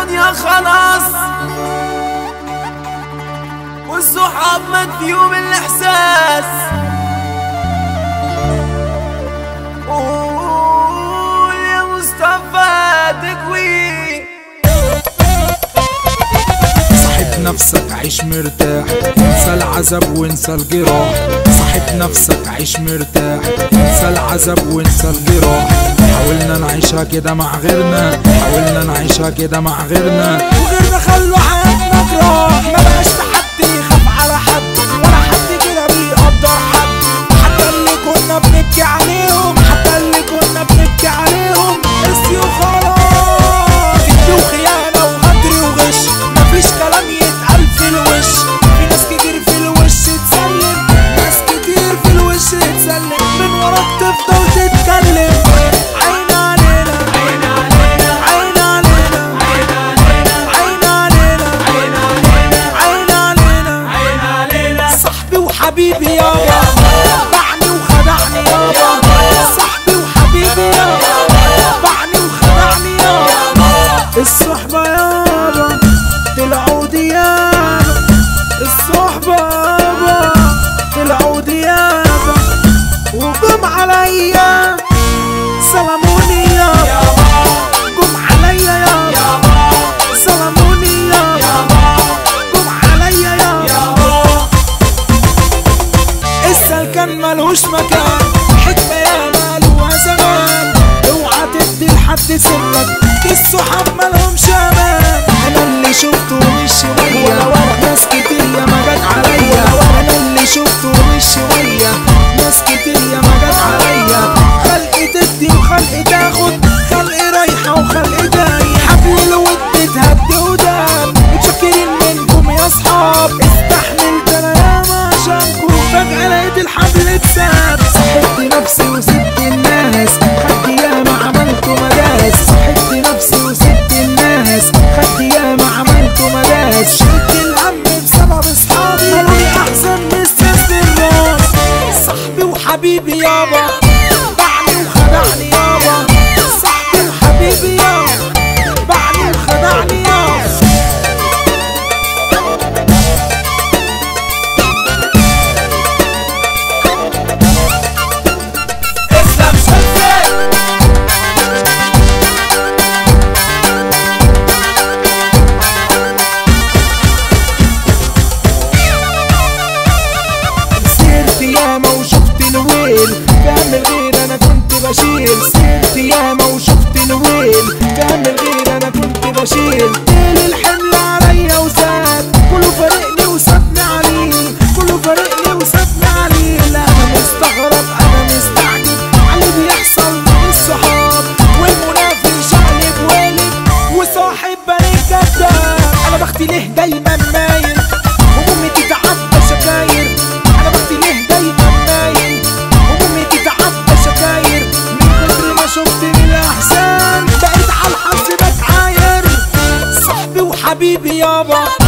فاضية خلاص والصحاب مات فيهم الإحساس قول يا مصطفى تكوين صاحب نفسك عيش مرتاح انسى العذاب وانسى الجراح صاحب نفسك عيش مرتاح انسى العذاب وانسى الجراح حاولنا نعيشها كده مع غيرنا حاولنا نعيشها كده مع غيرنا وغيرنا خلوا حياتنا جراح ما بقاش في حد يخاف على حد ولا حد كده بيقدر حد حتى اللي كنا بنبكي عليهم حتى اللي كنا بنبكي عليهم نسيوا خلاص كدب وخيانة وغدر وغش مفيش كلام يتقال في الوش في ناس كتير في الوش تسلم ناس كتير في الوش تسلم من وراك تفضل تتكلم عين علينا عين علينا عين علينا عين علينا عين علينا عين علينا صاحبي وحبيبي يابا باعني وخدعني يابا صاحبي وحبيبي يابا باعني وخدعني يابا الصحبة يابا طلعوا ديابة الصحبة يابا طلعوا ديابة وقم عليا سلموني يابا قم عليا يابا سلموني يابا قم عليا يابا السلكان ملوش مكان حكمة يا مالوها زمان اوعى تدي لحد سنك الصحاب مالهمش امان انا اللي شفته مش شوية ناس كتير يا ما جت عليا انا اللي شفته مش شوية ناس كتير يا ما جت عليا خلق تدي وخلق تاخد خلق رايحة وخلق جاي حبل الود تهدي ودان متشكرين منكم يا اصحاب استحملت انا ياما عشانكم فجأة لقيت الحبل اتساب صحبت نفسي وسبت الناس خدت ياما عملت مداس صحبت نفسي وسبت الناس خدت ياما عملت مداس شلت الهم بسبب اصحابي قالوا لي احسن من سياسة الراس صاحبي وحبيبي يابا باعني وخدعني يابا صاحبي وحبيبي يابا باعني وخدعني يابا اسلام شمسي سيرت ياما وشفت الويل كامل غير انا كنت بشيل سيرت ياما وشفت الويل كامل غير انا كنت بشيل ليل الحمل عليا وزاد كله فارقني وسابني عليه كله فارقني وسابني عليه لا انا مستغرب انا مستعجب على اللي بيحصل من الصحاب والمنافق شقلب والد وصاحب بني كذاب انا بختي ليه دايما مايل همومي تتعدى شكاير انا بختي ليه دايما مايل همومي تتعدى شكاير من كتر ما شفت من الاحزان بقيت على الحظ بتعاير صاحبي وحبيبي يابا